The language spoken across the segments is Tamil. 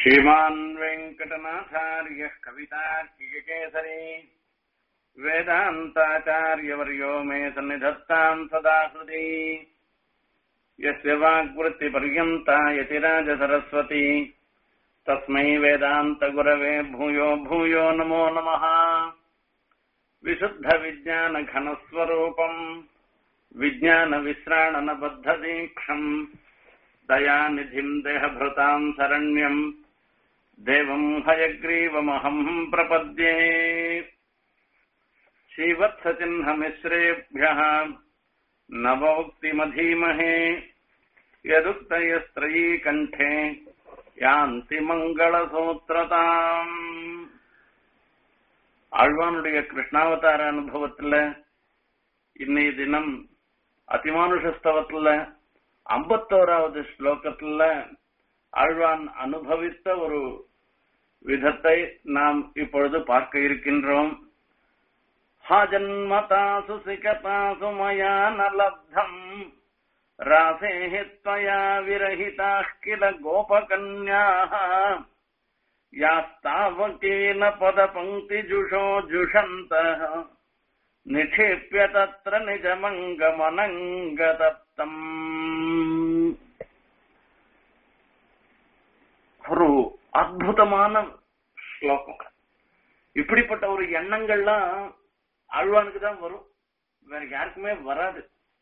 श्रीमान् वेङ्कटनाथार्यः कवितार्किककेसरी वेदान्ताचार्यवर्यो मे सन्निधत्ताम् सदा हृदि यस्य वाग्वृत्तिपर्यन्ता यतिराजसरस्वती तस्मै वेदान्तगुरवे भूयो भूयो नमो नमः विशुद्धविज्ञानघनस्वरूपम् विज्ञानविश्राणनबद्धदीक्षम् दयानिधिम् देहभृताम् शरण्यम् देवम् हयग्रीवमहम् प्रपद्ये श्रीवत्सचिह्नमिश्रेभ्यः नवोक्तिमधीमहे यदुक्तयस्त्रयी कण्ठे யாந்தி மங்களசூத்திரதாம் ஆழ்வானுடைய கிருஷ்ணாவதார அனுபவத்துல இன்னைய தினம் அதிமானுஷஸ்தவத்துல ஐம்பத்தோராவது ஸ்லோகத்துல ஆழ்வான் அனுபவித்த ஒரு விதத்தை நாம் இப்பொழுது பார்க்க இருக்கின்றோம் ஹாஜன்மதாசு சிகதாசு மயா நலப்தம் रासेः त्वया विरहिताः किल गोपकन्याः यास्तावकेन पदपङ्क्तिजुषो जुषन्तः निक्षेप्य तत्र निजमङ्गमनङ्गदत्तम् ஒரு அற்புதமான ஸ்லோகம் இப்படிப்பட்ட ஒரு எண்ணங்கள்லாம் ஆழ்வானுக்கு தான் வரும் வேற யாருக்குமே வராது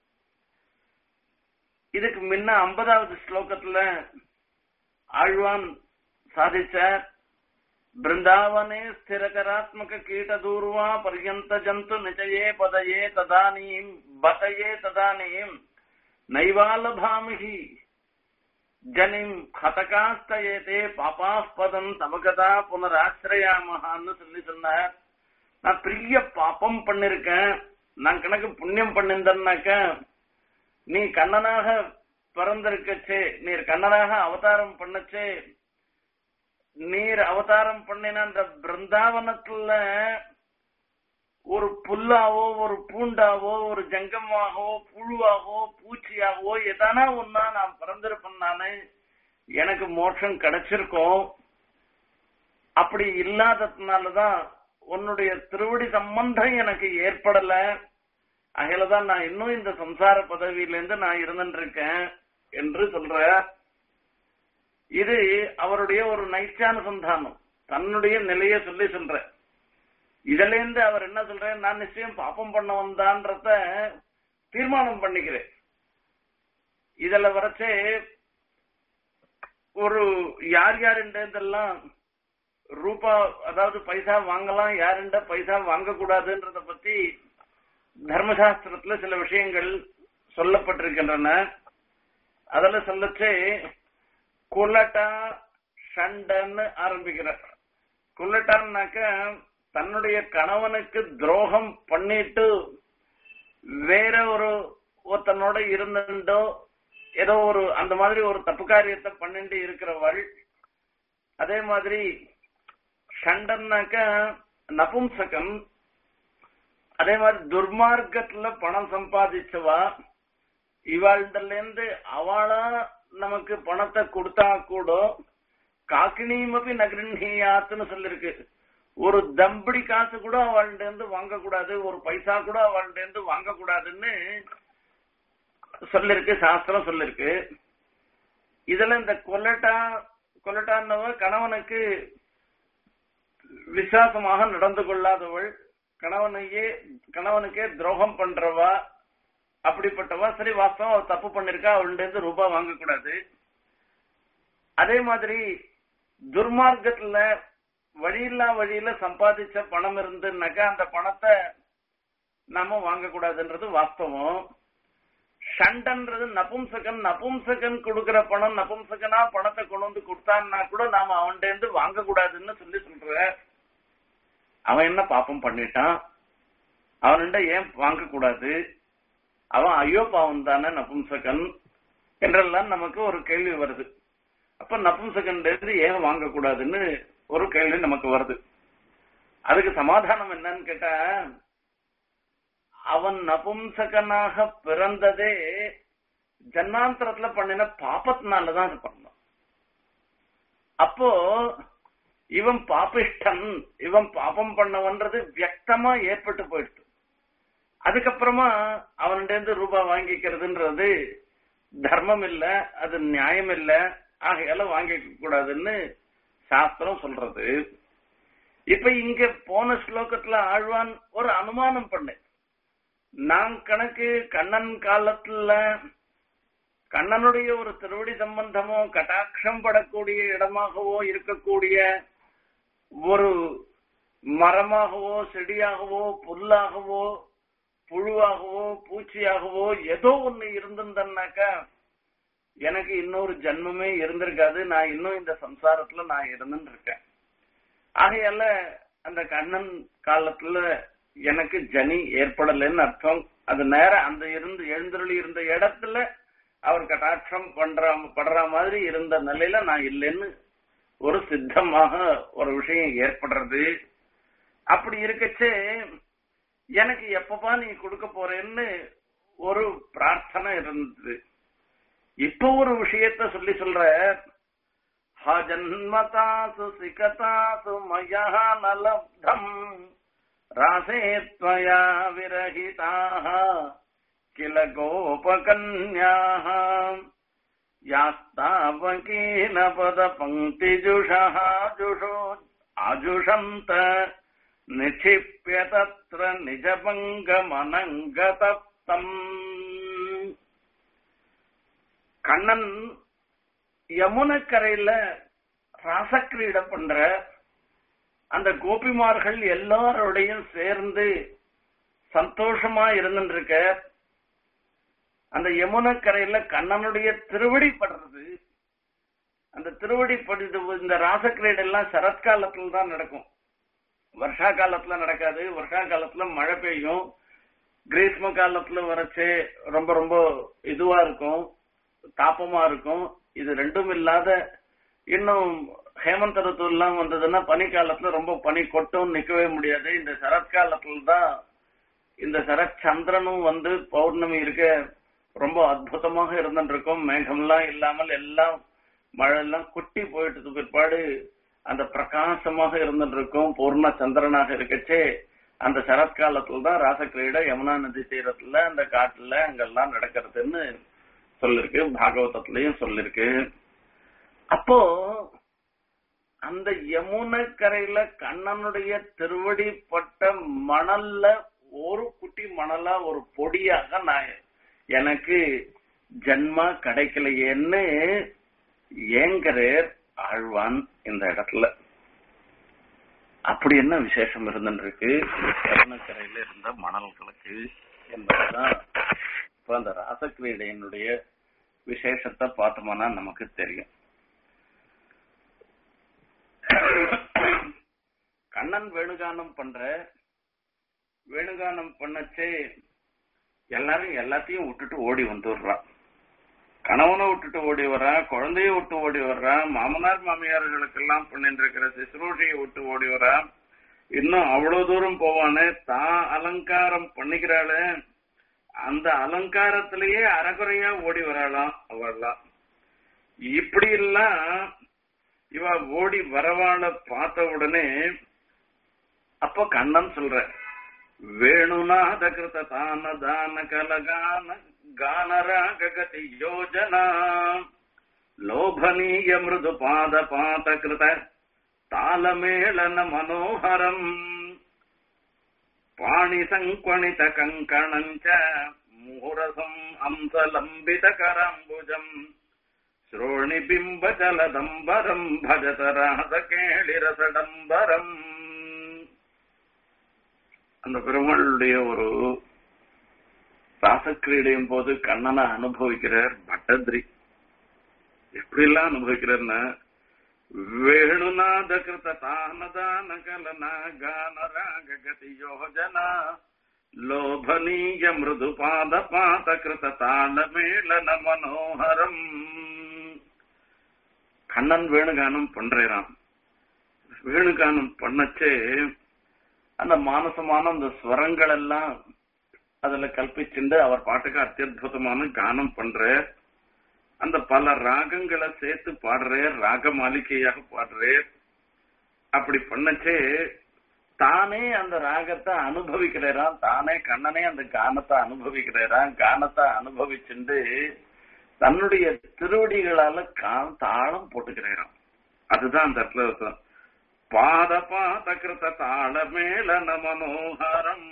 இதுக்கு முன்ன ஐம்பதாவது ஸ்லோகத்துல ஆழ்வான் சாதிச்சார் பிருந்தாவனே ஸ்திரகராத்மக கீட்டதூர்வா பர்யந்த ஜந்து நிஜயே பதயே ததானீம் பதயே ததானீம் நைவாலபாமிகி ஜனிம் ஹதகாஸ்தயேதே பாபா பதம் தமகதா புனராசிரயாமகான்னு சொல்லி சொன்னார் நான் பெரிய பாப்பம் பண்ணிருக்கேன் நான் கணக்கு புண்ணியம் பண்ணிருந்தேன்னாக்க நீ கண்ணனாக பிறந்திருக்கச்சே நீர் கண்ணனாக அவதாரம் பண்ணச்சே நீர் அவதாரம் பண்ணின அந்த பிருந்தாவனத்துல ஒரு புல்லாவோ ஒரு பூண்டாவோ ஒரு ஜங்கமாகவோ புழுவாகவோ பூச்சியாகவோ எதானா ஒன்னா நான் பிறந்திருப்பேன் நானு எனக்கு மோட்சம் கிடைச்சிருக்கோம் அப்படி இல்லாததுனாலதான் உன்னுடைய திருவடி சம்பந்தம் எனக்கு ஏற்படல அகலதான் நான் இன்னும் இந்த சம்சார பதவியிலேருந்து நான் இருந்துட்டு இருக்கேன் என்று சொல்ற இது அவருடைய ஒரு நைச்சானுசந்தானம் தன்னுடைய நிலைய சொல்லி சொல்ற இதுல இருந்து அவர் என்ன சொல்ற நான் நிச்சயம் பாப்பம் பண்ண வந்தான்றத தீர்மானம் பண்ணிக்கிறேன் இதுல வரைச்சே ஒரு யார் யாருன்றதெல்லாம் ரூபா அதாவது பைசா வாங்கலாம் யாருண்ட பைசா வாங்க கூடாதுன்றத பத்தி தர்மசாஸ்திரத்துல சில விஷயங்கள் சொல்லப்பட்டிருக்கின்றன அதுல சொல்லச்சே குலட்டா ஷண்டன்னு ஆரம்பிக்கிறார் குலட்டான்னாக்க தன்னுடைய கணவனுக்கு துரோகம் பண்ணிட்டு வேற ஒரு ஒருத்தனோட இருந்துட்டோ ஏதோ ஒரு அந்த மாதிரி ஒரு தப்பு காரியத்தை பண்ணிட்டு இருக்கிறவள் அதே மாதிரி ஷண்டன்னாக்க நபும்சகம் அதே மாதிரி துர்மார்க்கத்துல பணம் சம்பாதிச்சவா இவாழ்ல இருந்து அவளா நமக்கு பணத்தை கொடுத்தா கூட காக்கினியுமப்பி நகரின்யாத்துன்னு சொல்லிருக்கு ஒரு தம்படி காசு கூட அவள்கிட்ட இருந்து வாங்க கூடாது ஒரு பைசா கூட அவள்கிட்ட இருந்து வாங்க கூடாதுன்னு சொல்லிருக்கு சாஸ்திரம் சொல்லிருக்கு இதுல இந்த கொல்லட்டா கொல்லட்டான்னவ கணவனுக்கு விசுவாசமாக நடந்து கொள்ளாதவள் கணவனையே கணவனுக்கே துரோகம் பண்றவா அப்படிப்பட்டவா சரி வாஸ்தவம் அவ தப்பு பண்ணிருக்கா அவள்கிட்ட இருந்து ரூபாய் வாங்கக்கூடாது அதே மாதிரி துர்மார்க்கத்துல வழியில்லா வழியில சம்பாதிச்ச பணம் இருந்துனாக்கா அந்த பணத்தை நாம வாங்கக்கூடாதுன்றது வாஸ்தவம் ஷண்டன்றது நபும்சகன் நபும்சகன் கொடுக்கிற பணம் நபும்சகனா பணத்தை கொண்டு வந்து கொடுத்தான்னா கூட நாம அவன்கிட்ட இருந்து வாங்கக்கூடாதுன்னு சொல்லி சொல்ற அவன் என்ன பாப்பம் பண்ணிட்டான் அவன்கிட்ட ஏன் வாங்க கூடாது அவன் ஐயோ பாவம் தானே நபும்சகன் என்றெல்லாம் நமக்கு ஒரு கேள்வி வருது அப்ப நபும்சகன் ஏன் வாங்க கூடாதுன்னு ஒரு கேள்வி நமக்கு வருது அதுக்கு சமாதானம் என்னன்னு கேட்டா அவன் நபும்சகனாக பிறந்ததே ஜன்மாந்தரத்துல பண்ணின பாப்பத்தினாலதான் அது பண்ணான் அப்போ இவன் பாபிஷ்டன் இவன் பாபம் பண்ணவன்றது வியக்தமா ஏற்பட்டு போயிடுச்சு அதுக்கப்புறமா அவன்கிட்ட ரூபா வாங்கிக்கிறதுன்றது தர்மம் இல்ல அது நியாயம் இல்ல ஆகையால வாங்கிக்க கூடாதுன்னு சாஸ்திரம் சொல்றது இப்ப இங்க போன ஸ்லோகத்துல ஆழ்வான் ஒரு அனுமானம் பண்ணு நான் கணக்கு கண்ணன் காலத்துல கண்ணனுடைய ஒரு திருவடி சம்பந்தமோ கட்டாட்சம் படக்கூடிய இடமாகவோ இருக்கக்கூடிய ஒரு மரமாகவோ செடியாகவோ புல்லாகவோ புழுவாகவோ பூச்சியாகவோ ஏதோ ஒண்ணு இருந்திருந்தேன்னாக்கா எனக்கு இன்னொரு ஜென்மமே இருந்திருக்காது நான் இன்னும் இந்த சம்சாரத்துல நான் இருந்துட்டு இருக்கேன் ஆகையால அந்த கண்ணன் காலத்துல எனக்கு ஜனி ஏற்படலைன்னு அர்த்தம் அது நேரம் அந்த இருந்து எழுந்தருளி இருந்த இடத்துல அவர் கட்டாட்சம் பண்ற படுற மாதிரி இருந்த நிலையில நான் இல்லைன்னு ஒரு சித்தமாக ஒரு விஷயம் ஏற்படுறது அப்படி இருக்கச்சே எனக்கு எப்பப்பா நீ கொடுக்க போறேன்னு ஒரு பிரார்த்தனை இருந்தது இப்ப ஒரு விஷயத்த சொல்லி சொல்ற ஹஜன்மதாசு சிகதாசு மயா நலப்தம் ராசே त्वया विरहिताः किल गोपकन्याः यास्तावकीनपदपङ्क्तिजुषः जुषो आजुषन्त निक्षिप्य तत्र निजभङ्गमनङ्गतप्तम् கண்ணன் யமுனக்கரையில ராசக்கிரீட பண்ற அந்த கோபிமார்கள் எல்லாரோடையும் சேர்ந்து சந்தோஷமா இருந்துருக்க அந்த யமுனக்கரையில கண்ணனுடைய திருவடி படுறது அந்த திருவடி படிது இந்த ராசக்கிரீடை எல்லாம் சரத்காலத்துல தான் நடக்கும் வருஷா காலத்துல நடக்காது வருஷா காலத்துல மழை பெய்யும் கிரீஷ்ம காலத்துல வரச்சே ரொம்ப ரொம்ப இதுவா இருக்கும் தாப்பமா இருக்கும் இது ரெண்டும் இல்லாத இன்னும் ஹேமந்த ருத்து எல்லாம் வந்ததுன்னா பனி காலத்துல ரொம்ப பனி கொட்டும் நிக்கவே முடியாது இந்த சரத்காலத்துல தான் இந்த சரத் சந்திரனும் வந்து பௌர்ணமி இருக்க ரொம்ப அற்புதமாக இருந்துட்டு இருக்கும் மேகம்லாம் இல்லாமல் எல்லாம் மழை எல்லாம் கொட்டி போயிட்டு பிற்பாடு அந்த பிரகாசமாக இருந்துட்டு இருக்கும் பூர்ண சந்திரனாக இருக்கச்சே அந்த சரத்காலத்துல தான் ராசக்கிரீட யமுனா நதி தீரத்துல அந்த காட்டுல அங்கெல்லாம் நடக்கிறதுன்னு சொல்லிருக்கு பாகவதத்திலையும் சொல்லிருக்கு அப்போ அந்த யமுனை கரையில கண்ணனுடைய திருவடி பட்ட மணல்ல ஒரு குட்டி மணலா ஒரு பொடியாக நான் எனக்கு ஜன்மா கிடைக்கலையேன்னு ஏங்கரேர் ஆழ்வான் இந்த இடத்துல அப்படி என்ன விசேஷம் இருந்துருக்கு யமுனக்கரையில இருந்த மணல்களுக்கு என்பதுதான் இப்ப அந்த ராசக்கிரீடையினுடைய விசேஷத்தை பார்த்தோம்னா நமக்கு தெரியும் கண்ணன் வேணுகானம் பண்ற வேணுகானம் பண்ணச்சே எல்லாரும் எல்லாத்தையும் விட்டுட்டு ஓடி வந்துடுறான் கணவனை விட்டுட்டு ஓடி வர்றான் குழந்தைய விட்டு ஓடி வர்றான் மாமனார் மாமியார்களுக்கு எல்லாம் பண்ணிட்டு இருக்கிற சிசுரூஷியை விட்டு ஓடி வர்றான் இன்னும் அவ்வளவு தூரம் போவானே தான் அலங்காரம் பண்ணிக்கிறாளே அந்த அலங்காரத்திலேயே அறகுறையா ஓடி வராளாம் அவள்லாம் இப்படி எல்லாம் இவ ஓடி வரவாள பார்த்த உடனே அப்ப கண்ணன் சொல்ற வேணுநாத கிருத தான தான கலகான கானராகதி யோஜனா லோபனீய மிருது பாத பாத கிருத தாளமேளன மனோகரம் பாணி சங்கணித கங்கணஞ்ச முஹுரசம் அம்சலம்பித கராம்புஜம் ஸ்ரோணி பிம்ப ஜலதம்பரம் பஜத ராச கேளிரசடம்பரம் அந்த பெருமாளுடைய ஒரு ராசக்கிரீடையும் போது கண்ணனை அனுபவிக்கிறார் பட்டத்ரி எப்படிலாம் அனுபவிக்கிறார்னா வேணுநாத கிருத தானதான கலனா கான ராககதி யோஜனா லோபனீய மிருது பாத பாத கிருத தாளமேளன மனோகரம் கண்ணன் வேணுகானம் பண்றான் வேணுகானம் பண்ணச்சே அந்த மானசமான அந்த ஸ்வரங்கள் எல்லாம் அதுல கல்பிச்சுண்டு அவர் பாட்டுக்கு அத்தியுதமான கானம் பண்ற அந்த பல ராகங்களை சேர்த்து பாடுறேன் ராக மாளிகையாக பாடுறேன் அப்படி பண்ணச்சே தானே அந்த ராகத்தை அனுபவிக்கிறாராம் தானே கண்ணனே அந்த கானத்தை அனுபவிக்கிறாராம் கானத்தை அனுபவிச்சுண்டு தன்னுடைய திருவடிகளால கா- தாளம் போட்டுக்கிறாராம் அதுதான் அந்த இடத்துல அர்த்தம். பாத பாத கிருத தாள மேளன மனோகரம்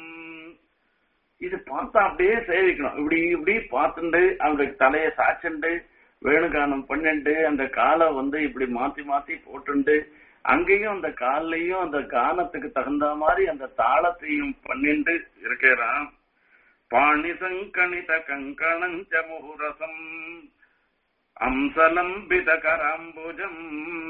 இது பார்த்தா அப்படியே சேவிக்கணும் இப்படி இப்படி பார்த்துண்டு அவனுடைய தலையை சாச்சுண்டு வேணுகானம் பண்ணிண்டு அந்த காலை வந்து இப்படி மாத்தி மாத்தி போட்டுண்டு அங்கேயும் அந்த கால்லையும் அந்த கானத்துக்கு தகுந்த மாதிரி அந்த தாளத்தையும் பண்ணிண்டு இருக்கிறான் பாணி சங்கணித கங்கணஞ்ச முகுரசம் அம்சலம்பித கராம்புஜம்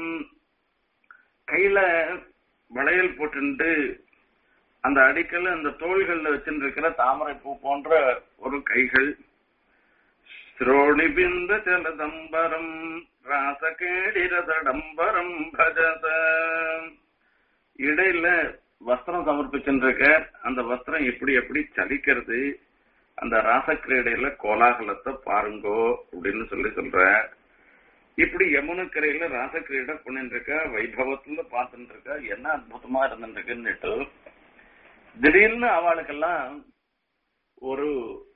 கையில வளையல் போட்டுண்டு அந்த அடிக்கல் அந்த தோள்கள்ல வச்சிருக்கிற தாமரை பூ போன்ற ஒரு கைகள் ஸ்ரோணிபிந்த ஜலதம்பரம் ராசகேடிரதடம்பரம் பஜத இடையில வஸ்திரம் சமர்ப்பிச்சுருக்க அந்த வஸ்திரம் எப்படி எப்படி சலிக்கிறது அந்த ராசக்கிரீடையில கோலாகலத்தை பாருங்கோ அப்படின்னு சொல்லி சொல்ற இப்படி யமுனக்கரையில ராசக்கிரீடை பண்ணிட்டு இருக்க வைபவத்துல பார்த்துட்டு இருக்க என்ன அற்புதமா இருந்துட்டு இருக்குன்னுட்டு திடீர்னு அவளுக்கெல்லாம் ஒரு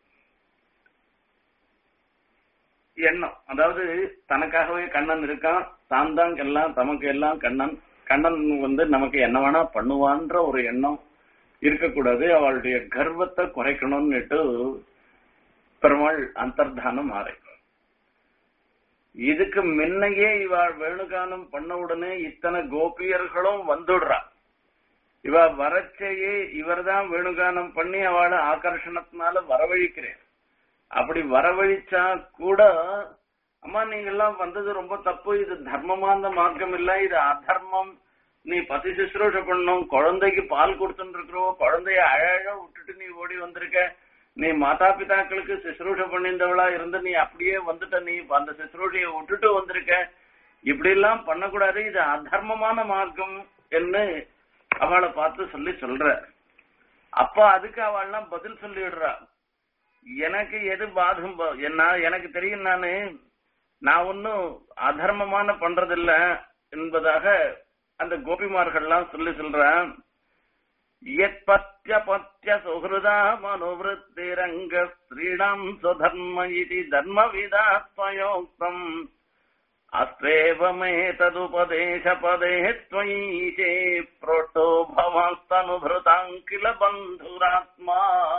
எண்ணம் அதாவது தனக்காகவே கண்ணன் இருக்கான் தான் தான் எல்லாம் தமக்கு எல்லாம் கண்ணன் கண்ணன் வந்து நமக்கு என்ன வேணா பண்ணுவான்ற ஒரு எண்ணம் இருக்கக்கூடாது அவளுடைய கர்வத்தை குறைக்கணும்னுட்டு பெருமாள் அந்தர்தானம் ஆரை இதுக்கு முன்னையே இவாள் வேணுகானம் பண்ண உடனே இத்தனை கோபியர்களும் வந்துடுறா இவ வரச்சையே இவர்தான் வேணுகானம் பண்ணி அவளை ஆகர்ஷணத்தினால வரவழிக்கிறேன் அப்படி வரவழிச்சா கூட அம்மா நீங்க எல்லாம் வந்தது ரொம்ப தப்பு இது தர்மமான மார்க்கம் இல்ல இது அதர்மம் நீ பதி சுশ্রூஷ பண்ணும் குழந்தைக்கு பால் கொடுத்துட்டு இருக்கிறோம் குழந்தைய அழக விட்டுட்டு நீ ஓடி வந்திருக்க நீ மாதா பிதாக்களுக்கு சுশ্রூஷ பண்ணியிருந்தவளா இருந்து நீ அப்படியே வந்துட்ட நீ அந்த சுশ্ரூஷைய விட்டுட்டு வந்திருக்க இப்படி எல்லாம் பண்ணக்கூடாது இது அதர்மமான மார்க்கம் என்று அவளை பார்த்து சொல்லி சொல்ற அப்ப அதுக்கு அவள்லாம் பதில் சொல்லிடுறா எனக்கு எது பாதம் ப- என்ன எனக்கு தெரியும் நானு நான் ஒன்னும் அதர்மமான பண்றதில்ல என்பதாக அந்த கோபிமார்கள்லாம் சொல்லி சொல்றேன் யத்பத்ய பத்ய சுஹൃதா மனோவிருத்திரங்க ஸ்ரீணாம் சுதர்ம இது தர்மவிதாத்மயோக்தம் அஸ்வேவமேததுபதேச பதே त्वयि प्रोष्टो भवास्तनुभृताम् किल பந்துராத்மா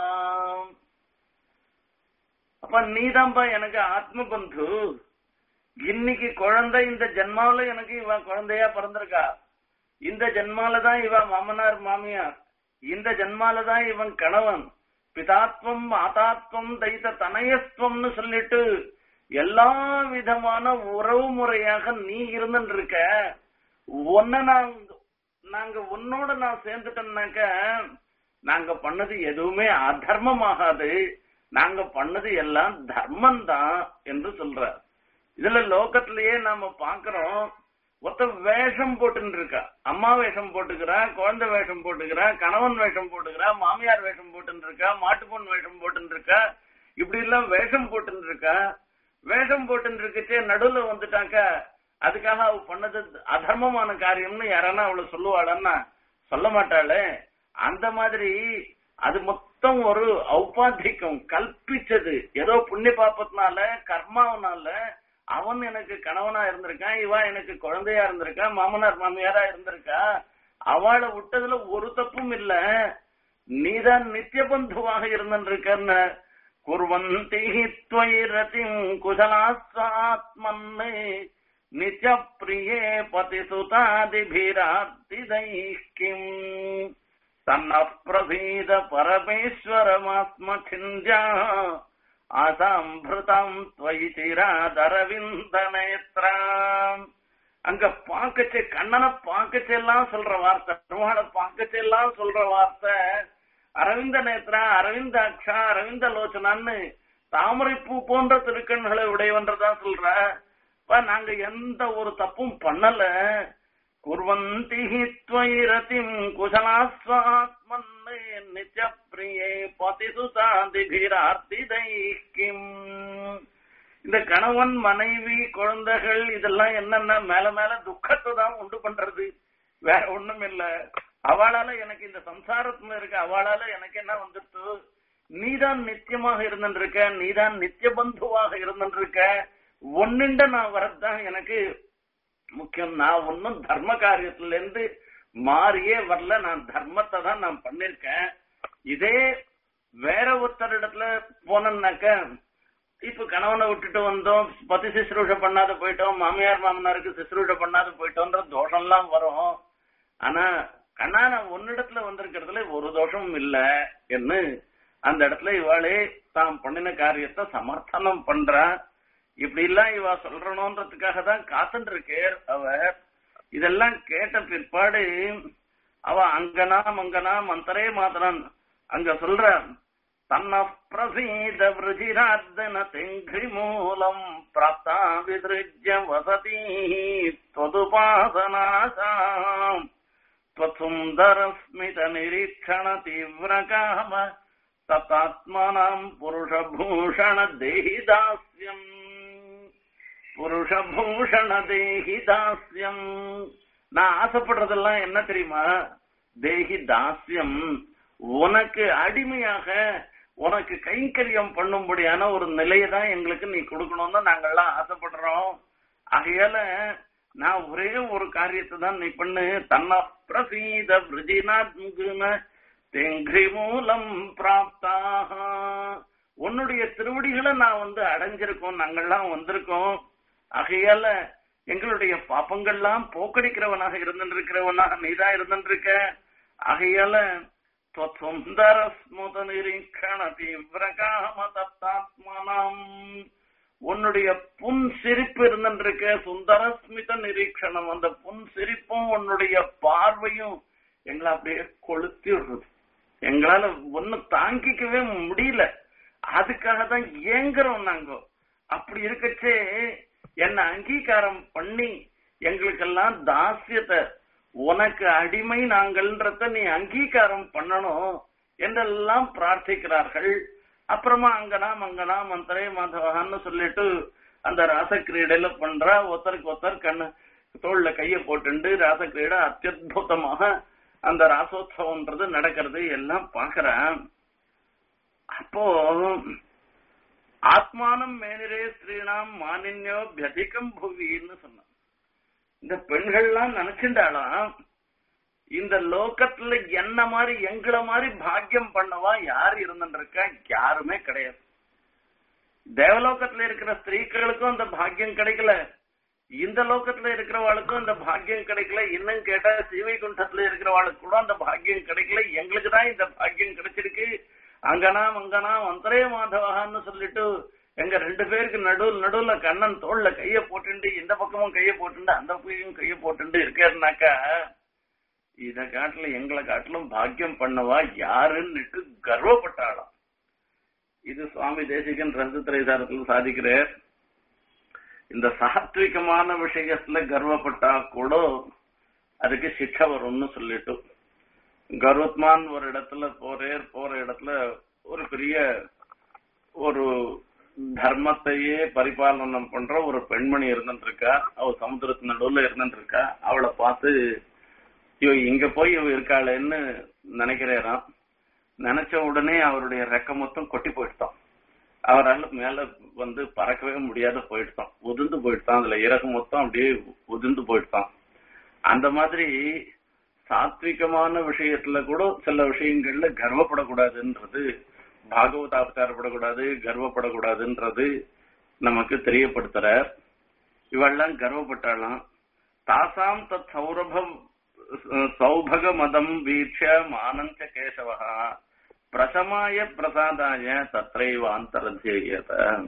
அப்ப நீதான்பா எனக்கு ஆத்ம பந்து இன்னைக்கு குழந்தை இந்த ஜென்மாவில எனக்கு இவ குழந்தையா பிறந்திருக்கா இந்த ஜென்மால தான் இவ மாமனார் மாமியார் இந்த ஜென்மால தான் இவன் கணவன் பிதாத்வம் மாதாத்வம் தைத்த தனயஸ்துவம்னு சொல்லிட்டு எல்லா விதமான உறவு முறையாக நீ இருந்துட்டு இருக்க உன்ன நாங்க நாங்க உன்னோட நான் சேர்ந்துட்டோம்னாக்க நாங்க பண்ணது எதுவுமே அதர்மமாகாது நாங்க பண்ணது எல்லாம் தர்மம் தான் என்று சொல்ற இதுல லோகத்திலேயே நாம பாக்குறோம் ஒருத்த வேஷம் போட்டுன்னு இருக்கா அம்மா வேஷம் போட்டுக்கிறா குழந்தை வேஷம் போட்டுக்கிறா கணவன் வேஷம் போட்டுக்கிறா மாமியார் வேஷம் போட்டுன்னு இருக்கா மாட்டுப்பொன் வேஷம் போட்டுன்னு இருக்கா இப்படி எல்லாம் வேஷம் போட்டுன்னு இருக்கா வேஷம் போட்டுன்னு இருக்கச்சே நடுவுல வந்துட்டாக்க அதுக்காக அவ பண்ணது அதர்மமான காரியம்னு யாரானா அவளை சொல்லுவாளன்னா சொல்ல மாட்டாளே அந்த மாதிரி அது மொத்தம் ஒரு ஔபாத்திகம் கல்பிச்சது ஏதோ புண்ணிய பாப்பத்தினால கர்மாவனால அவன் எனக்கு கணவனா இருந்திருக்கான் இவ எனக்கு குழந்தையா இருந்திருக்கா மாமனார் மாமியாரா இருந்திருக்கா அவளை விட்டதுல ஒரு தப்பும் இல்ல நீதான் நித்திய பந்துவாக இருந்திருக்கன்னு குர்வந்தி त्वयि ரதிம் குசலாஸ்வாத்மன் நித்ய பிரியே பதிசுதாதிபிரார்த்திதைக்கிம் தன்ன பிரசீத பரமேஸ்வரமாத்மசிந்தியா ஆசாம்பிருதம் त्वयि சிராதரவிந்த நேத்ராம் அங்க பாக்கச்சே கண்ணனை பாக்கச்செல்லாம் சொல்ற வார்த்தை பெருமாளை பாக்கச்செல்லாம் சொல்ற வார்த்தை அரவிந்த நேத்ரா அரவிந்தாட்சா அரவிந்த லோச்சனான்னு தாமரை பூ போன்ற திருக்கண்களை உடையவன்றதான் சொல்ற அப்ப நாங்க எந்த ஒரு தப்பும் பண்ணல குர்வந்தி त्वयि ரதிம் குசலாஸ்வாத்மன் நித்ய பிரியே பதிசுதாதிபிரார்த்திதைக்கிம் இந்த கணவன் மனைவி குழந்தைகள் இதெல்லாம் என்னன்னா மேல மேல துக்கத்தை தான் உண்டு பண்றது வேற ஒண்ணும் இல்ல அவளால எனக்கு இந்த சம்சாரத்துல இருக்க அவளால எனக்கு என்ன வந்துட்டு நீதான் நித்தியமாக இருந்துருக்க நீதான் நித்திய பந்துவாக இருந்துருக்க ஒன்னுண்ட நான் வரதுதான் எனக்கு முக்கியம் நான் ஒன்னும் தர்ம காரியத்துல இருந்து மாறியே வரல நான் தர்மத்தை தான் நான் பண்ணிருக்கேன் இதே வேற ஒருத்தர் இடத்துல போனேன்னாக்க இப்ப கணவனை விட்டுட்டு வந்தோம் பத்தி சிசுரூஷ பண்ணாத போயிட்டோம் மாமியார் மாமனாருக்கு சிசுரூஷ பண்ணாத போயிட்டோன்ற தோஷம்லாம் வரும் ஆனா கண்ணா நான் ஒன்னிடத்துல வந்திருக்கிறதுல ஒரு தோஷமும் இல்ல என்று அந்த இடத்துல இவாளே தாம் பண்ணின காரியத்தை சமர்த்தனம் பண்றா இப்படி எல்லாம் இவ சொல்றணுன்றதுக்காக தான் காத்துட்டு இருக்கேர் அவர் இதெல்லாம் கேட்ட பிற்பாடு அவ அங்கனா மங்கனா மந்தரே மாத்திரான் அங்க சொல்ற தன்ன பிரசீத விருஜிரார்தன தெங்கி மூலம் பிராப்தா விதிருஜ்ய வசதி त्वदुपासनाशाम् त्वत्सुन्दरस्मित निरीक्षण तीव्रकाम ततात्मनाम् पुरुषभूषण देहि दास्यम् புருஷபூஷண தேகி தாஸ்யம் நான் ஆசைப்படுறதெல்லாம் என்ன தெரியுமா தேகி தாஸ்யம் உனக்கு அடிமையாக உனக்கு கைங்கரியம் பண்ணும்படியான ஒரு நிலையை தான் எங்களுக்கு நீ கொடுக்கணும்னு நாங்கெல்லாம் ஆசைப்படுறோம் ஆகையால நான் ஒரே ஒரு காரியத்தை தான் நீ பண்ணு தன்ன பிரசீத விருஜினாத்முகுன தெங்கி மூலம் பிராப்தாக உன்னுடைய திருவடிகளை நான் வந்து அடைஞ்சிருக்கோம் நாங்கெல்லாம் வந்திருக்கோம் ஆகையால எங்களுடைய பாப்பங்கள்லாம் போக்கடிக்கிறவனாக இருந்திருக்கிறவனாக நீதான் இருந்திருக்க ஆகையால சுந்தர ஸ்முத நிரீக்ஷண தீவிரகாம தத்தாத்மனம் உன்னுடைய புன் சிரிப்பு இருந்திருக்க சுந்தரஸ்மித நிரீக்ஷணம் அந்த புன் சிரிப்பும் உன்னுடைய பார்வையும் எங்களை அப்படியே கொளுத்தி விடுறது எங்களால ஒன்னு தாங்கிக்கவே முடியல அதுக்காக தான் ஏங்குறோம் நாங்க அப்படி இருக்கச்சே என்ன அங்கீகாரம் பண்ணி எங்களுக்கெல்லாம் தாசியத்தை உனக்கு அடிமை நாங்கள்ன்றத நீ அங்கீகாரம் பண்ணணும் என்றெல்லாம் பிரார்த்திக்கிறார்கள் அப்புறமா அங்கனா மங்கனா மந்திரே மாதவகான்னு சொல்லிட்டு அந்த ராசக்கிரீடையில பண்றா ஒருத்தருக்கு ஒருத்தர் கண்ணு தோல்ல கைய போட்டுண்டு ராசக்கிரீடை அத்தியுதமாக அந்த ராசோத்சவம்ன்றது நடக்கிறது எல்லாம் பாக்குறேன் அப்போ ஆத்மானம் மேனிரே ஸ்ரீனாம் மானின்யோ பியதிகம் புவின்னு சொன்னான் இந்த பெண்கள்லாம் நினைச்சுட்டாலாம் இந்த லோகத்துல என்ன மாதிரி எங்களை மாதிரி பாக்கியம் பண்ணவா யார் இருந்துருக்கா யாருமே கிடையாது தேவலோகத்துல இருக்கிற ஸ்திரீக்களுக்கும் அந்த பாக்கியம் கிடைக்கல இந்த லோகத்துல இருக்கிறவாளுக்கும் அந்த பாக்கியம் கிடைக்கல இன்னும் கேட்டா சீவைகுண்டத்துல இருக்கிறவாளுக்கு கூட அந்த பாக்கியம் கிடைக்கல எங்களுக்கு தான் இந்த பாக்கியம் கிடைச்சிருக்கு அங்கனா மங்கனா மந்திரே மாதவகான்னு சொல்லிட்டு எங்க ரெண்டு பேருக்கு நடுவில் நடுவுல கண்ணன் தோல்ல கைய போட்டுண்டு இந்த பக்கமும் கைய போட்டுண்டு அந்த பக்கம் கைய போட்டுண்டு இருக்காருனாக்கா இத காட்டுல எங்களை காட்டிலும் பாக்கியம் பண்ணவா யாருன்னுட்டு கர்வப்பட்டாளாம் இது சுவாமி தேசிகன் ரசத்திரைசாரத்தில் சாதிக்கிறார் இந்த சாத்விகமான விஷயத்துல கர்வப்பட்டா கூட அதுக்கு சிக்ஷை வரும்னு சொல்லிட்டு கருத்மான் ஒரு இடத்துல போறேர் போற இடத்துல ஒரு பெரிய ஒரு தர்மத்தையே பரிபாலனம் பண்ற ஒரு பெண்மணி இருந்துட்டு இருக்கா அவ சமுத்திரத்து நடுவுல இருந்துட்டு இருக்கா அவளை பார்த்து இவ இங்க போய் இவ இருக்காளேன்னு நினைக்கிறேராம் நினைச்ச உடனே அவருடைய ரெக்க மொத்தம் கொட்டி போயிட்டான் அவரால் மேல வந்து பறக்கவே முடியாத போயிட்டான் உதிர்ந்து போயிட்டான் அதுல இறகு மொத்தம் அப்படியே உதிர்ந்து போயிட்டான் அந்த மாதிரி சாத்விகமான விஷயத்துல கூட சில விஷயங்கள்ல கர்வப்படக்கூடாதுன்றது பாகவதாபச்சாரப்படக்கூடாது கர்வப்படக்கூடாதுன்றது நமக்கு தெரியப்படுத்துறார் இவெல்லாம் கர்வப்பட்டாலாம் தாசாம் தத் சௌரபம் சௌபக மதம் வீட்ச மானஞ்ச கேசவா பிரசமாய பிரசாதாய தத்ரைவாந்தரதேயத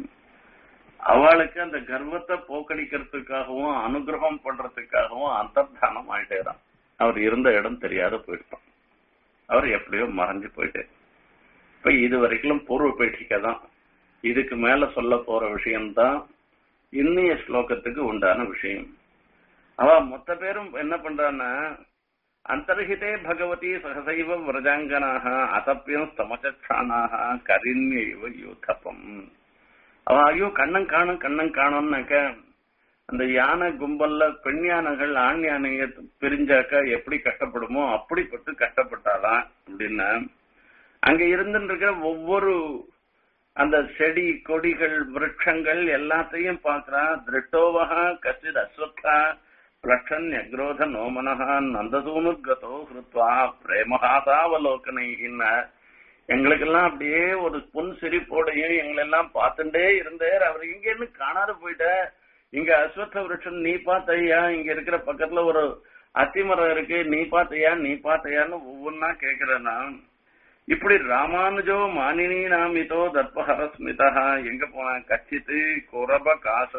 அவளுக்கு அந்த கர்வத்தை போக்கடிக்கிறதுக்காகவும் அனுகிரகம் பண்றதுக்காகவும் அந்தர்தானம் ஆயிட்டேதான் அவர் இருந்த இடம் தெரியாத போயிட்டான் அவர் எப்படியோ மறைஞ்சு போயிட்டு இப்ப இது வரைக்கும் பூர்வ பேட்டிக்கை தான் இதுக்கு மேல சொல்ல போற விஷயம்தான் இன்னிய ஸ்லோகத்துக்கு உண்டான விஷயம் அவ மொத்த பேரும் என்ன பண்றான்னா அந்தர்ஹிதே பகவதி சகசைவ விரஜாங்கனாக அதப்பியம் ஸ்தமச்சானாக கரிண்யைவ யூதபம் அவ ஐயோ கண்ணன் காணும் கண்ணன் காணும்னாக்க அந்த யானை கும்பல்ல பெண் யானைகள் ஆண் யானைய பிரிஞ்சாக்கா எப்படி கஷ்டப்படுமோ அப்படிப்பட்டு கஷ்டப்பட்டாலாம் அப்படின்னா அங்க இருந்துட்டு இருக்கிற ஒவ்வொரு அந்த செடி கொடிகள் விருட்சங்கள் எல்லாத்தையும் பாக்குறான் திருட்டோவகா கச்சித் அஸ்வத்தா பிளக்ஷன் அக்ரோத நோமனஹா நந்தசூனுர்கதோ ஹிருத்வா பிரேமஹாசாவலோகனைகின்ன எங்களுக்கெல்லாம் அப்படியே ஒரு புன் சிரிப்போடையும் எங்களெல்லாம் பார்த்துட்டே இருந்தார் அவர் இங்கேன்னு காணாத போயிட்ட இங்க அஸ்வத்த விருட்சம் நீ பார்த்தையா இங்க இருக்கிற பக்கத்துல ஒரு அத்திமரம் இருக்கு நீ பார்த்தையா நீ பார்த்தையான்னு ஒவ்வொன்னா கேக்குறேன்னா இப்படி ராமானுஜோ மானினி நாமிதோ தர்பஹரஸ்மிதா எங்க போனா கச்சித்து குரப காசு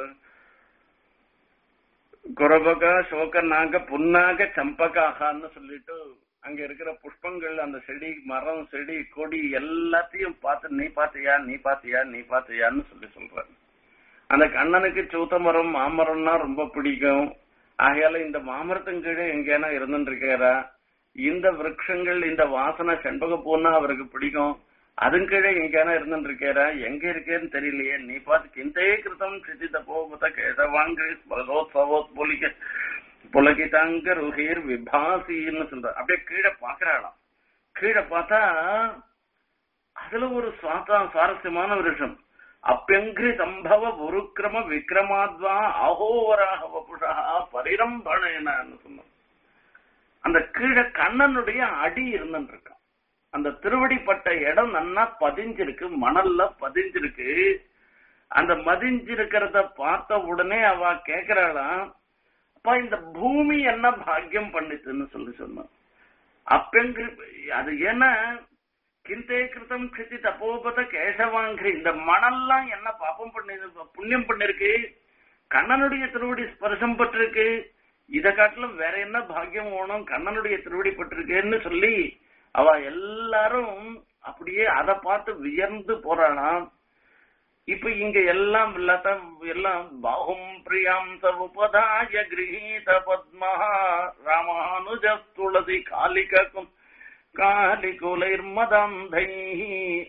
குரபக சோக நாக புன்னாக சம்பகாகான்னு சொல்லிட்டு அங்க இருக்கிற புஷ்பங்கள் அந்த செடி மரம் செடி கொடி எல்லாத்தையும் பார்த்து நீ பாத்தியா நீ பாத்தியா நீ பாத்தியான்னு சொல்லி சொல்ற அந்த கண்ணனுக்கு சூத்த மரம் மாமரம்னா ரொம்ப பிடிக்கும் ஆகையால இந்த மாமரத்தின் கீழே எங்கேனா இருந்துட்டு இருக்காரா இந்த விரக்ஷங்கள் இந்த வாசனை செண்பக பூன்னா அவருக்கு பிடிக்கும் அதன் கீழே எங்கேனா இருந்துட்டு இருக்காரா எங்க இருக்கேன்னு தெரியலையே நீ பார்த்து கிந்தே கிருத்தம் சிதித போகுத கேசவாங்க ஸ்மரதோத்சவோத் போலிக்க புலகிதாங்க ருஹீர் விபாசின்னு சொல்ற அப்படியே கீழே பாக்குறாளாம் கீழே பார்த்தா அதுல ஒரு சுவாசா சுவாரஸ்யமான ஒரு விஷயம் அப்பியங்கிரி சம்பவ உருக்கிரம விக்ரமாத்வா அகோவராக வபுஷா பரிரம்பணேனு சொன்னான் அந்த கீழே கண்ணனுடைய அடி இருந்துட்டு இருக்கான் அந்த திருவடிப்பட்ட இடம் நன்னா பதிஞ்சிருக்கு மணல்ல பதிஞ்சிருக்கு அந்த மதிஞ்சிருக்கிறத பார்த்த உடனே அவ கேக்குறாளாம் அப்பா இந்த பூமி என்ன பாக்கியம் பண்ணிச்சுன்னு சொல்லி சொன்னான் அப்பெங்கு அது ஏன்னா கிந்தே கிருத்தம் கிருத்தி தப்போபத கேசவாங்கிரி இந்த மணல்லாம் என்ன பாப்பம் பண்ணி புண்ணியம் பண்ணிருக்கு கண்ணனுடைய திருவடி ஸ்பர்சம் பட்டிருக்கு இத காட்டிலும் வேற என்ன பாக்கியம் வேணும் கண்ணனுடைய திருவடி பட்டிருக்கேன்னு சொல்லி அவ எல்லாரும் அப்படியே அதை பார்த்து வியர்ந்து போறாளாம் இப்ப இங்க எல்லாம் இல்லாத எல்லாம் பாகும் பிரியாம் உபதாய கிரகீத பத்மா ராமானுஜ துளசி காலிகும் காலிகுலைர்மதந்தைः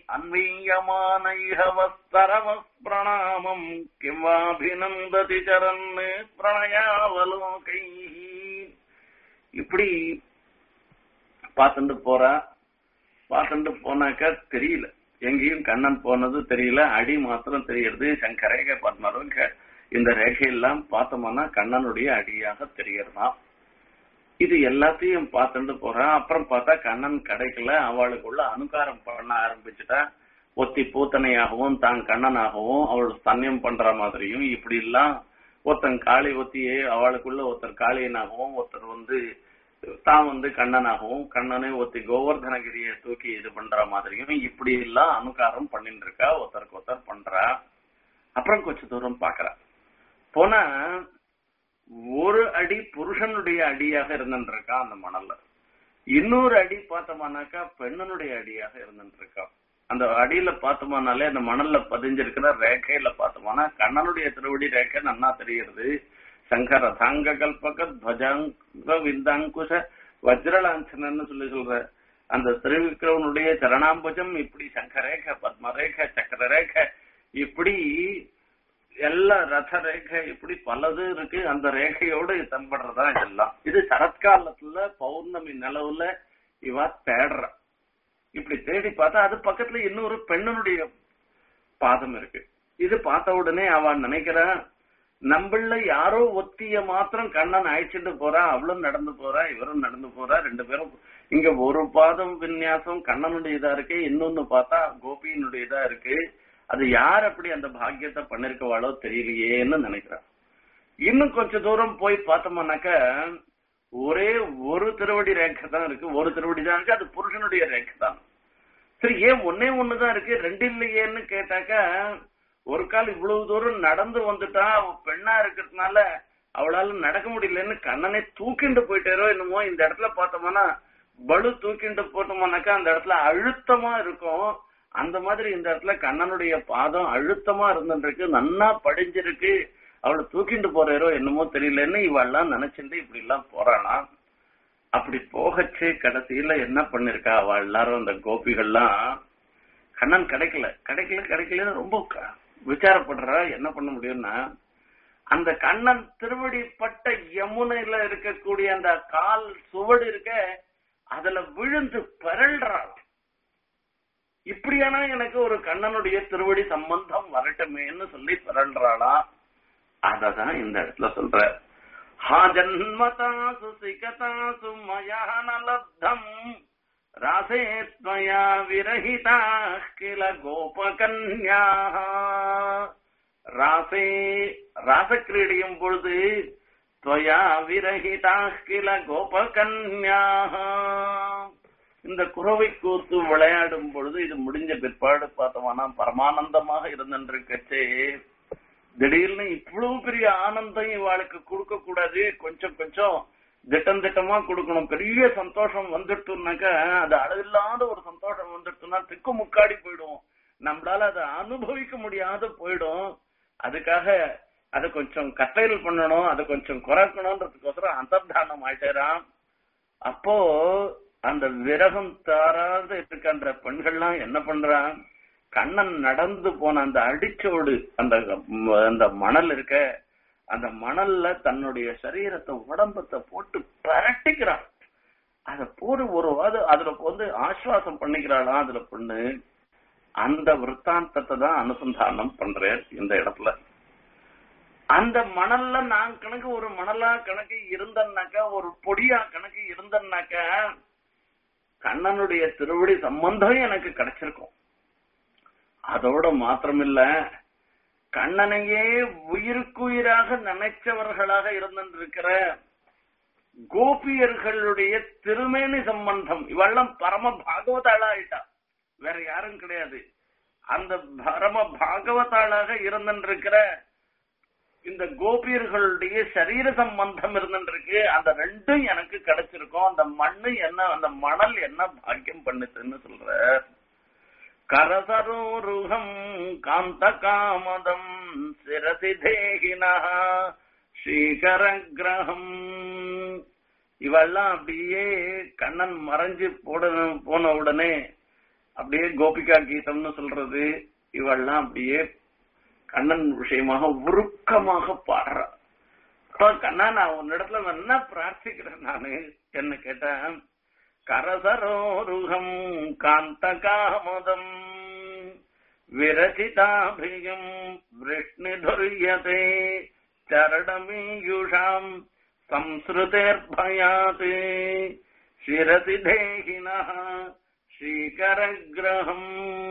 अन्वीयमानैहवस्तरवः प्रणामम् किम् वाभिनन्दति चरन् பிரணயாவலோகைः இப்படி பார்த்துட்டு போறா பார்த்துட்டு போனாக்கா தெரியல எங்கேயும் கண்ணன் போனது தெரியல அடி மாத்திரம் தெரியறது சங்கரேகை பத்மரும் இந்த ரேகையெல்லாம் பார்த்தோம்னா கண்ணனுடைய அடியாக தெரியறதாம் இது எல்லாத்தையும் பார்த்துட்டு போறான் அப்புறம் பார்த்தா கண்ணன் கிடைக்கல அவளுக்குள்ள அனுகாரம் பண்ண ஆரம்பிச்சுட்டா ஒத்தி பூத்தனையாகவும் தான் கண்ணனாகவும் அவள் ஸ்தன்யம் பண்ற மாதிரியும் இப்படி எல்லாம் ஒருத்தன் காளி ஒத்தியே அவளுக்குள்ள ஒருத்தர் காளியனாகவும் ஒருத்தர் வந்து தான் வந்து கண்ணனாகவும் கண்ணனை ஒத்தி கோவர்தனகிரியை தூக்கி இது பண்ற மாதிரியும் இப்படி எல்லாம் அனுகாரம் பண்ணிட்டு இருக்கா ஒருத்தருக்கு ஒருத்தர் பண்றா அப்புறம் கொஞ்ச தூரம் பாக்குறா போனா ஒரு அடி புருஷனுடைய அடியாக இருந்துருக்கா அந்த மணல்ல இன்னொரு அடி பார்த்தோம்னாக்கா பெண்ணனுடைய அடியாக இருந்துருக்கா அந்த அடியில பார்த்தோம்னாலே அந்த மணல்ல பதிஞ்சிருக்கிற ரேகையில பார்த்தோம்னா கண்ணனுடைய திருவடி ரேகை நன்னா தெரிகிறது சங்கர தாங்க கல்பக துவஜாங்க விந்தாங்குஷ வஜ்ரலாஞ்சனன்னு சொல்லி சொல்ற அந்த திருவிக்கிரவனுடைய சரணாம்புஜம் இப்படி சங்கரேக பத்மரேக சக்கரரேக இப்படி எல்லா ரத ரேகை இப்படி பலது இருக்கு அந்த ரேகையோட தென்படுறதா இதெல்லாம் இது சரத்காலத்துல பௌர்ணமி நிலவுல இவ தேடுற இப்படி தேடி பார்த்தா அது பக்கத்துல இன்னொரு பெண்ணனுடைய பாதம் இருக்கு இது பார்த்த உடனே அவன் நினைக்கிறா நம்மள யாரோ ஒத்திய மாத்திரம் கண்ணன் அழைச்சிட்டு போறா அவளும் நடந்து போறா இவரும் நடந்து போறா ரெண்டு பேரும் இங்க ஒரு பாதம் விநியாசம் கண்ணனுடைய இதா இருக்கு இன்னொன்னு பார்த்தா கோபியினுடைய இதா இருக்கு அது யார் அப்படி அந்த பாக்கியத்தை பண்ணிருக்கவாளோ தெரியலையேன்னு நினைக்கிறான் இன்னும் கொஞ்ச தூரம் போய் பார்த்தோம்னாக்க ஒரே ஒரு திருவடி ரேகை தான் இருக்கு ஒரு திருவடி தான் இருக்கு அது புருஷனுடைய ரேகை தான் சரி ஏன் ஒன்னே ஒண்ணுதான் இருக்கு ரெண்டு இல்லையேன்னு கேட்டாக்கா ஒரு கால் இவ்வளவு தூரம் நடந்து வந்துட்டா அவ பெண்ணா இருக்கிறதுனால அவளால நடக்க முடியலன்னு கண்ணனை தூக்கிண்டு போயிட்டாரோ என்னமோ இந்த இடத்துல பார்த்தோம்னா பலு தூக்கிண்டு போட்டோம்னாக்கா அந்த இடத்துல அழுத்தமா இருக்கும் அந்த மாதிரி இந்த இடத்துல கண்ணனுடைய பாதம் அழுத்தமா இருந்துருக்கு நன்னா படிஞ்சிருக்கு அவளை தூக்கிட்டு போறாரோ என்னமோ தெரியலன்னு இவெல்லாம் நினைச்சிட்டு இப்படி எல்லாம் போறானா அப்படி போகச்சு கடைசியில என்ன பண்ணிருக்கா அவ எல்லாரும் அந்த கோபிகள்லாம் கண்ணன் கிடைக்கல கிடைக்கல கிடைக்கலன்னு ரொம்ப விசாரப்படுறா என்ன பண்ண முடியும்னா அந்த கண்ணன் திருவடி பட்ட யமுனையில இருக்கக்கூடிய அந்த கால் சுவடு இருக்க அதுல விழுந்து பிறல்றாள் இப்படியானா எனக்கு ஒரு கண்ணனுடைய திருவடி சம்பந்தம் வரட்டுமேன்னு சொல்லி பிறல்றாளா அததான் இந்த இடத்துல சொல்ற ஹா ஜன்மதாசு சிகதாசு மயா நலப்தம் ராசே त्वया விரஹிதா கில கோபகன்யா ராசே ராசக்கிரீடியும் பொழுது त्वया விரஹிதா கில கோபகன்யா இந்த குறவை கூத்து விளையாடும் பொழுது இது முடிஞ்ச பிற்பாடு பார்த்தோம்னா பரமானந்தமாக இருந்திருக்கச்சே திடீர்னு இவ்வளவு பெரிய ஆனந்தம் இவாளுக்கு கொடுக்க கூடாது கொஞ்சம் கொஞ்சம் திட்டம் திட்டமா கொடுக்கணும் பெரிய சந்தோஷம் வந்துட்டுனாக்கா அது அளவில்லாத ஒரு சந்தோஷம் வந்துட்டுனா திக்கு முக்காடி போயிடும் நம்மளால அதை அனுபவிக்க முடியாத போயிடும் அதுக்காக அதை கொஞ்சம் கட்டையில் பண்ணணும் அதை கொஞ்சம் குறைக்கணும்ன்றதுக்கோசரம் அந்தர்தானம் ஆயிட்டேராம் அப்போ அந்த விரகம் தாராத இருக்கின்ற பெண்கள்லாம் என்ன பண்றான் கண்ணன் நடந்து போன அந்த அடிச்சோடு அந்த அந்த மணல் இருக்க அந்த மணல்ல தன்னுடைய சரீரத்தை உடம்பத்தை போட்டு பரட்டிக்கிறான் அத போடு ஒரு வாது அதுல வந்து ஆஸ்வாசம் பண்ணிக்கிறாளாம் அதுல பொண்ணு அந்த விற்த்தாந்தத்தை தான் அனுசந்தானம் பண்றேன் இந்த இடத்துல அந்த மணல்ல நான் கணக்கு ஒரு மணலா கணக்கு இருந்தன்னாக்கா ஒரு பொடியா கணக்கு இருந்தன்னாக்கா கண்ணனுடைய திருவடி சம்பந்தம் எனக்கு கிடைச்சிருக்கும் அதோட மாத்திரமில்ல கண்ணனையே உயிருக்குயிராக நினைச்சவர்களாக இருந்திருக்கிற கோபியர்களுடைய திருமேனி சம்பந்தம் இவெல்லாம் பரம பாகவதாளா ஆயிட்டா வேற யாரும் கிடையாது அந்த பரம பாகவதாளாக இருந்திருக்கிற இந்த கோபியர்களுடைய சரீர சம்பந்தம் இருந்துருக்கு அந்த ரெண்டும் எனக்கு கிடைச்சிருக்கும் அந்த மண்ணு என்ன அந்த மணல் என்ன பாக்கியம் பண்ணுச்சுன்னு சொல்ற கரசரோருகம் காந்த காமதம் சிரசி தேகினா ஸ்ரீகர கிரகம் இவெல்லாம் அப்படியே கண்ணன் மறைஞ்சு போட போன உடனே அப்படியே கோபிகா கீதம்னு சொல்றது இவெல்லாம் அப்படியே கண்ணன் விஷயமாக உருக்கமாக பாடுற அப்ப கண்ணா நான் உன்னிடத்துல என்ன பிரார்த்திக்கிறேன் நானு என்ன கேட்டேன் கரசரோருகம் காந்த காமதம் விரசிதாபியம் விஷ்ணுதுரியதே சரணமீயுஷாம் संसृतेर्भयात् शिरसि देहिनः ஸ்ரீகரகிரகம்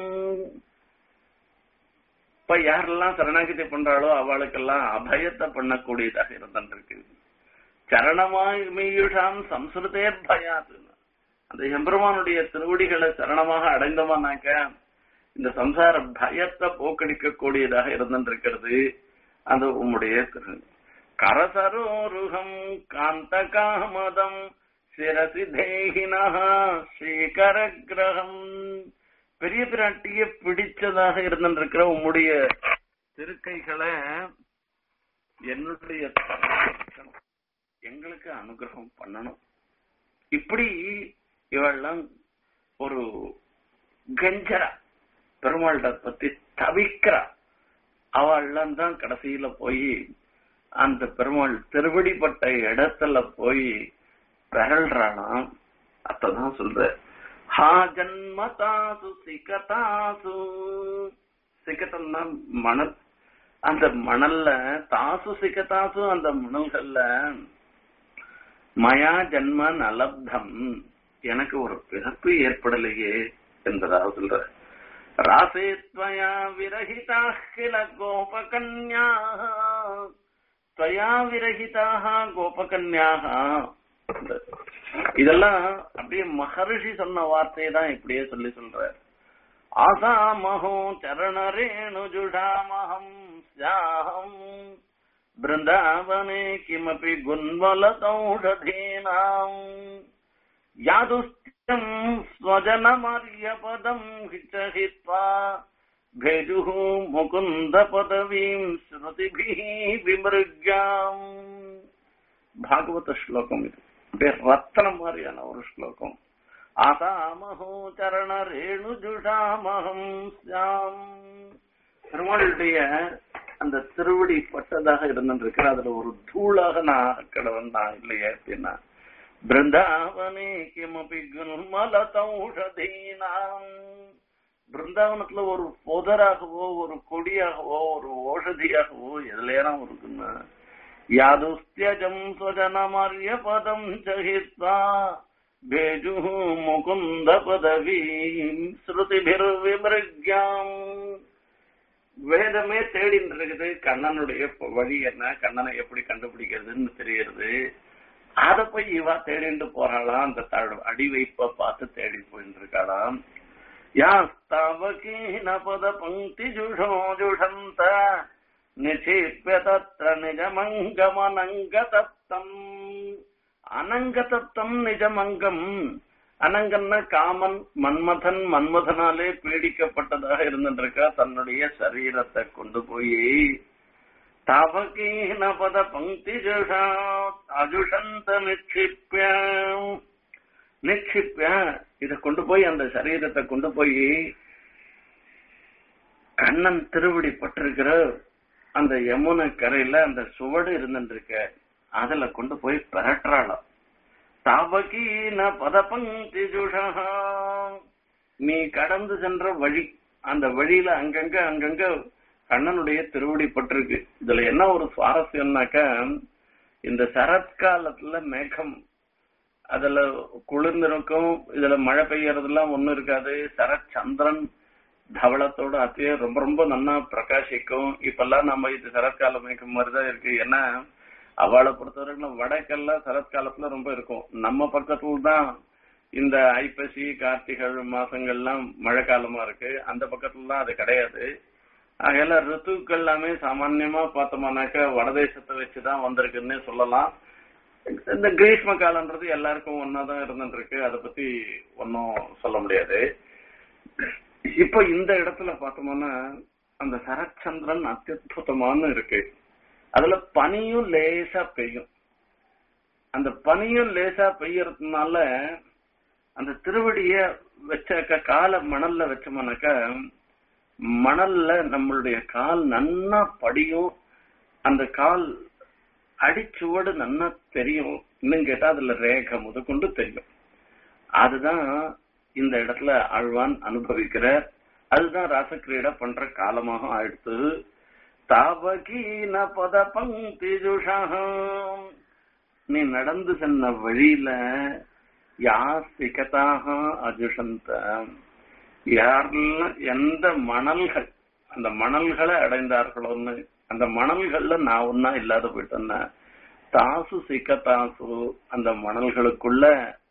இப்ப யாரெல்லாம் சரணாகிதி பண்றாளோ அவளுக்கெல்லாம் அபயத்தை பண்ணக்கூடியதாக இருந்திருக்கு சரணமாய் மீயுஷாம் சம்ஸ்ருதேர் பயாது அந்த எம்பெருமானுடைய திருவடிகளை சரணமாக அடைந்தோமானாக்க இந்த சம்சார பயத்தை போக்கடிக்க கூடியதாக இருந்திருக்கிறது அது உம்முடைய திரு கரசரோருகம் காந்த காமதம் சிரசி தேகினா ஸ்ரீகர கிரகம் பெரிய பிராட்டிய பிடிச்சதாக இருந்திருக்கிற உம்முடைய திருக்கைகளை என்னுடைய எங்களுக்கு அனுகிரகம் பண்ணணும் இப்படி இவெல்லாம் ஒரு கஞ்சரா பெருமாள்கிட்ட பத்தி தவிக்கிறா அவள்லாம் தான் கடைசியில போய் அந்த பெருமாள் திருவடிப்பட்ட இடத்துல போய் பெறல்றானாம் அதான் சொல்ற ஹா ஜன்மதாசு சிகதாசு சிகத்தம்னா மணல் அந்த மணல்ல தாசு சிகதாசு அந்த மணல்கள்ல மயா ஜன்ம நலப்தம் எனக்கு ஒரு பிறப்பு ஏற்படலையே என்பதாக சொல்ற ராசேத்வயா விரகிதா கில கோபகன்யா துவயா விரகிதாக கோபகன்யாக இதெல்லாம் அப்படியே மகர்ஷி சொன்ன வார்த்தையை தான் இப்படியே சொல்லி சொல்ற ஆசாமஹோ சரணரேணு ஜுடாமஹம் ஸ்யாஹம் பிருந்தாவனே கிமபி குன்மலதௌஷதீனாம் யாதுஸ்தியம் ஸ்வஜனமர்யபதம் ஹிச்சஹித்வா भेजुः मुकुन्द पदवीम् ஸ்ருதிபிः விமிருஜாம் பாகவத ஸ்லோகம் இது அப்படியே ரத்தனம் மாதிரியான ஒரு ஸ்லோகம் ஆசாமஹோ சரண ரேணு ஜுஷாமஹம் ஸ்யாம் பெருமாளுடைய அந்த திருவடி பட்டதாக இருந்திருக்கிற அதுல ஒரு தூளாக நான் கடவன் நான் இல்லையே அப்படின்னா பிருந்தாவனே கிமபி குல்மலதௌஷதீனாம் பிருந்தாவனத்துல ஒரு புதராகவோ ஒரு கொடியாகவோ ஒரு ஓஷதியாகவோ எதுலேனா இருக்குன்னா யாதுஸ்தியஜம் சுவஜனமர்ய பதம் ஜஹித்வா பேஜு முகுந்த பதவீம் ஸ்ருதிபிர் விமிருக்யாம் வேதமே தேடின்னு இருக்குது கண்ணனுடைய வழி என்ன கண்ணனை எப்படி கண்டுபிடிக்கிறதுன்னு தெரியுது அத போய் இவா தேடிட்டு போறாளாம் அந்த தட- அடி வைப்ப பார்த்து தேடி போயிட்டு இருக்காளாம் யாஸ்தாவகீன பத பங்கி ஜுஷோ ஜுஷந்த நிஷேப்ய தத்ர நிஜமங்கமனங்கதப்தம் அனங்கதப்தம் நிஜமங்கம் அனங்கன்னா காமன் மன்மதன் மன்மதனாலே பீடிக்கப்பட்டதாக இருந்திருக்கா தன்னுடைய சரீரத்தை கொண்டு போய் தாவகீன பத பங்கி அஜுஷந்த நிக்ஷிப்ய நிக்ஷிப்ய இத கொண்டு போய் அந்த சரீரத்தை கொண்டு போய் கண்ணன் திருவடி பட்டிருக்கிற அந்த யமுனை கரையில அந்த சுவடு இருந்துருக்க அதுல கொண்டு போய் பெரட்டுறாளாம் தாவகீன பதபங்கி நீ கடந்து சென்ற வழி அந்த வழியில அங்கங்க அங்கங்க கண்ணனுடைய திருவடி பட்டிருக்கு இதுல என்ன ஒரு சுவாரஸ்யம்னாக்க இந்த சரத்காலத்துல மேகம் அதுல குளிர்ந்திருக்கும் இதுல மழை பெய்யறதெல்லாம் ஒண்ணும் இருக்காது சரத் சந்திரன் தவளத்தோட அத்தையே ரொம்ப ரொம்ப நன்னா பிரகாசிக்கும் இப்பெல்லாம் நம்ம இது சரத்கால மேகம் மாதிரிதான் இருக்கு ஏன்னா அவளை பொறுத்தவரைக்கும் வடக்கெல்லாம் சரத்காலத்துல ரொம்ப இருக்கும் நம்ம பக்கத்துல தான் இந்த ஐப்பசி கார்த்திகை மாசங்கள்லாம் மழை காலமா இருக்கு அந்த பக்கத்துலலாம் அது கிடையாது ஆகையால ரித்துக்கள் எல்லாமே சாமான்யமா பார்த்தோம்னாக்க வடதேசத்தை வச்சுதான் வந்திருக்குன்னே சொல்லலாம் இந்த கிரீஷ்ம காலம்ன்றது எல்லாருக்கும் ஒன்னாதான் இருந்துட்டு இருக்கு அதை பத்தி ஒன்னும் சொல்ல முடியாது இப்ப இந்த இடத்துல பார்த்தோம்னா அந்த சரச்சந்திரன் அத்தியுதமான இருக்கு அதுல பனியும் லேசா பெய்யும் அந்த பனியும் லேசா பெய்யறதுனால அந்த திருவடிய வச்சாக்க கால மணல்ல வச்சோம்னாக்க மணல்ல நம்மளுடைய கால் நன்னா படியும் அந்த கால் அடிச்சுவடு நன்னா தெரியும் இன்னும் கேட்டா அதுல ரேகை முதற்கொண்டு தெரியும் அதுதான் இந்த இடத்துல ஆழ்வான் அனுபவிக்கிற அதுதான் ராசக்கிரீடா பண்ற காலமாக ஆயிடுத்து தாவகீன பத பங்கி நீ நடந்து சென்ன வழியில யாசிகதாக அஜுஷந்த யாரெல்லாம் எந்த மணல்கள் அந்த மணல்களை அடைந்தார்களோன்னு அந்த மணல்கள்ல நான் ஒன்னா இல்லாத போயிட்டேன்னா தாசு சிக்கதாசு அந்த மணல்களுக்குள்ள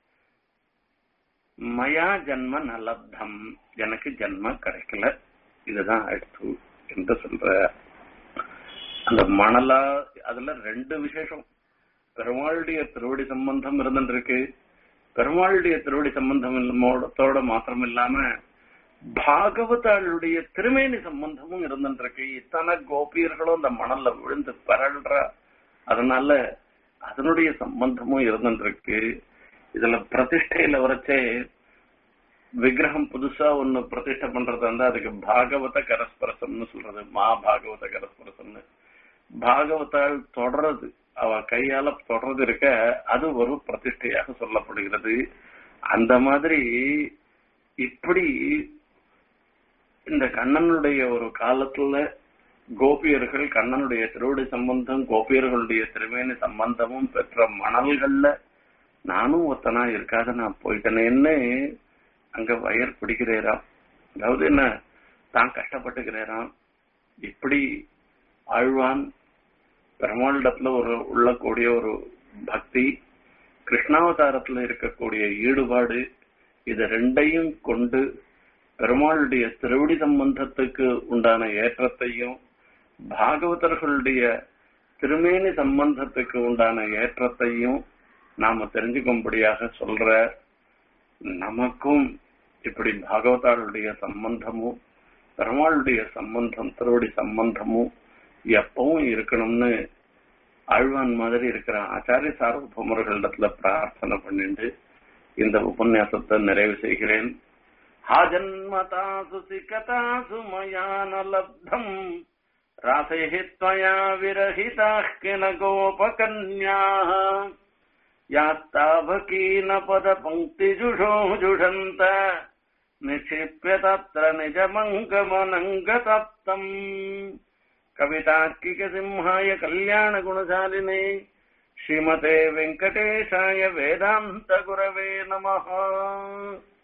மயா ஜன்ம நலப்தம் எனக்கு ஜன்ம கிடைக்கல இதுதான் அடுத்து என்று சொல்ற அந்த மணலா அதுல ரெண்டு விசேஷம் பெருமாளுடைய திருவடி சம்பந்தம் இருந்துருக்கு பெருமாளுடைய திருவடி சம்பந்தம் இல்லமோடத்தோட மாத்திரம் இல்லாம பாகவதாளுடைய திருமேனி சம்பந்தமும் இருந்துருக்கு இத்தனை கோபியர்களும் அந்த மணல்ல விழுந்து பரல்றா அதனால அதனுடைய சம்பந்தமும் இருந்துருக்கு இதுல பிரதிஷ்டையில வரைச்சே விக்கிரகம் புதுசா ஒண்ணு பிரதிஷ்டை பண்றது வந்து அதுக்கு பாகவத கரஸ்பரசம்னு சொல்றது மா பாகவத கரஸ்பரசம்னு பாகவதால் தொடர்றது அவ கையால தொடர்றது இருக்க அது ஒரு பிரதிஷ்டையாக சொல்லப்படுகிறது அந்த மாதிரி இப்படி இந்த கண்ணனுடைய ஒரு காலத்துல கோபியர்கள் கண்ணனுடைய திருவடி சம்பந்தம் கோபியர்களுடைய திருமேனி சம்பந்தமும் பெற்ற மணல்கள்ல நானும் ஒத்தனா இருக்காத நான் போயிட்டேனேன்னு அங்க வயர் பிடிக்கிறேராம் அதாவது என்ன தான் கஷ்டப்பட்டுக்கிறேராம் இப்படி ஆழ்வான் பெருமாளிடத்துல ஒரு உள்ளக்கூடிய ஒரு பக்தி கிருஷ்ணாவதாரத்துல இருக்கக்கூடிய ஈடுபாடு இது ரெண்டையும் கொண்டு பெருமாளுடைய திருவடி சம்பந்தத்துக்கு உண்டான ஏற்றத்தையும் பாகவதர்களுடைய திருமேனி சம்பந்தத்துக்கு உண்டான ஏற்றத்தையும் நாம தெரிஞ்சுக்கும்படியாக சொல்ற நமக்கும் இப்படி பாகவதாளுடைய சம்பந்தமும் பெருமாளுடைய சம்பந்தம் திருவடி சம்பந்தமும் எப்பவும் இருக்கணும்னு ஆழ்வான் மாதிரி இருக்கிற ஆச்சாரிய சார்வபௌமர்களிடத்துல பிரார்த்தனை பண்ணிட்டு இந்த உபன்யாசத்தை நிறைவு செய்கிறேன் हा जन्मतासु सिकतासु मया न लब्धम् रासैः त्वया विरहिताः किल गोपकन्याः यास्ताभकीनपदपङ्क्तिजुषो जुषन्त निक्षिप्य तत्र निजमङ्गमनङ्गतप्तम् कवितार्किकसिंहाय कल्याणगुणशालिने श्रीमते वेङ्कटेशाय वेदान्तगुरवे नमः